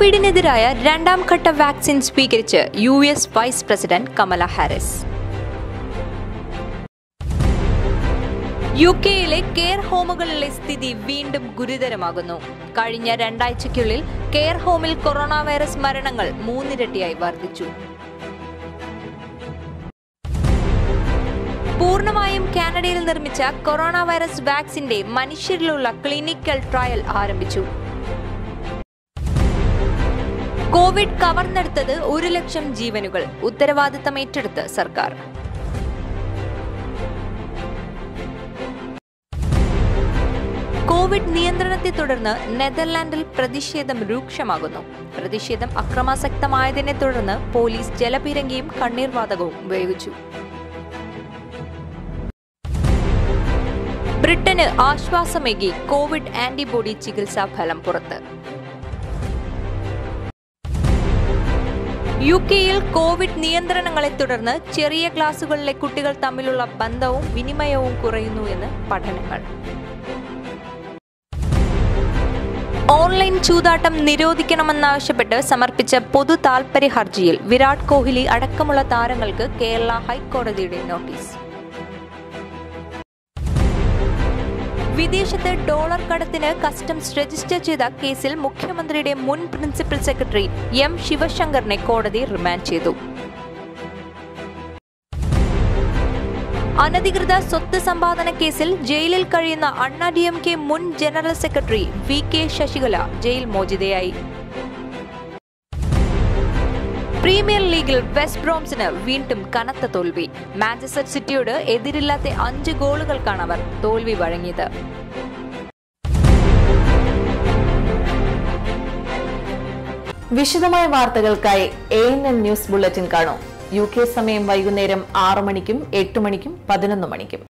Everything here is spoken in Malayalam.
കോവിഡിനെതിരായ രണ്ടാം ഘട്ട വാക്സിൻ സ്വീകരിച്ച് U S vice president Kamala Harris U കെയിലെ കെയർ ഹോമുകളിലെ സ്ഥിതി വീണ്ടും ഗുരുതരമാകുന്നു കഴിഞ്ഞ രണ്ടാഴ്ചയ്ക്കുള്ളിൽ കെയർ ഹോമിൽ കൊറോണ വൈറസ് മരണങ്ങൾ മൂന്നിരട്ടിയായി വർദ്ധിച്ചു പൂർണ്ണമായും കാനഡയിൽ നിർമ്മിച്ച കൊറോണ വൈറസ് വാക്സിന്റെ മനുഷ്യരിലുള്ള ക്ലിനിക്കൽ ട്രയൽ ആരംഭിച്ചു കോവിഡ് കവർന്നെടുത്തത് ഒരു ലക്ഷം ജീവനുകൾ ഉത്തരവാദിത്തം ഏറ്റെടുത്ത് സർക്കാർ കോവിഡ് നിയന്ത്രണത്തെ തുടർന്ന് നെതർലാൻഡിൽ പ്രതിഷേധം രൂക്ഷമാകുന്നു പ്രതിഷേധം അക്രമാസക്തമായതിനെ തുടർന്ന് പോലീസ് ജലപീരങ്കിയും കണ്ണീർവാതകവും ഉപയോഗിച്ചു ബ്രിട്ടന് ആശ്വാസമേകി കോവിഡ് ആന്റിബോഡി ചികിത്സാ ഫലം പുറത്ത് യു കെയിൽ കോവിഡ് നിയന്ത്രണങ്ങളെ തുടർന്ന് ചെറിയ ക്ലാസുകളിലെ കുട്ടികൾ തമ്മിലുള്ള ബന്ധവും വിനിമയവും കുറയുന്നു എന്ന് പഠനങ്ങൾ ഓൺലൈൻ ചൂതാട്ടം നിരോധിക്കണമെന്നാവശ്യപ്പെട്ട് സമർപ്പിച്ച പൊതു താൽപര്യ ഹർജിയിൽ വിരാട് കോഹ്ലി അടക്കമുള്ള താരങ്ങൾക്ക് കേരള ഹൈക്കോടതിയുടെ നോട്ടീസ് വിദേശത്ത് ഡോളർ കടത്തിന് കസ്റ്റംസ് രജിസ്റ്റർ ചെയ്ത കേസിൽ മുഖ്യമന്ത്രിയുടെ മുൻ പ്രിൻസിപ്പൽ സെക്രട്ടറി എം ശിവശങ്കറിനെ കോടതി റിമാൻഡ് ചെയ്തു അനധികൃത സ്വത്ത് സമ്പാദന കേസിൽ ജയിലിൽ കഴിയുന്ന അണ്ണാ ഡി എം കെ മുൻ general secretary V K Sasikala ജയിൽ മോചിതയായി പ്രീമിയർ ലീഗിൽ വെസ്റ്റ് ബ്രോംസിന് വീണ്ടും കനത്ത തോൽവി മാഞ്ചസ്റ്റർ സിറ്റിയോട് എതിരില്ലാത്ത അഞ്ച് ഗോളുകൾക്കാണ് അവർ തോൽവി വഴങ്ങിയത് വിശദമായ വാർത്തകൾക്കായി A N N news bulletin കാണൂ യു കെ സമയം വൈകുന്നേരം ആറ് മണിക്കും എട്ട് മണിക്കും പതിനൊന്ന് മണിക്കും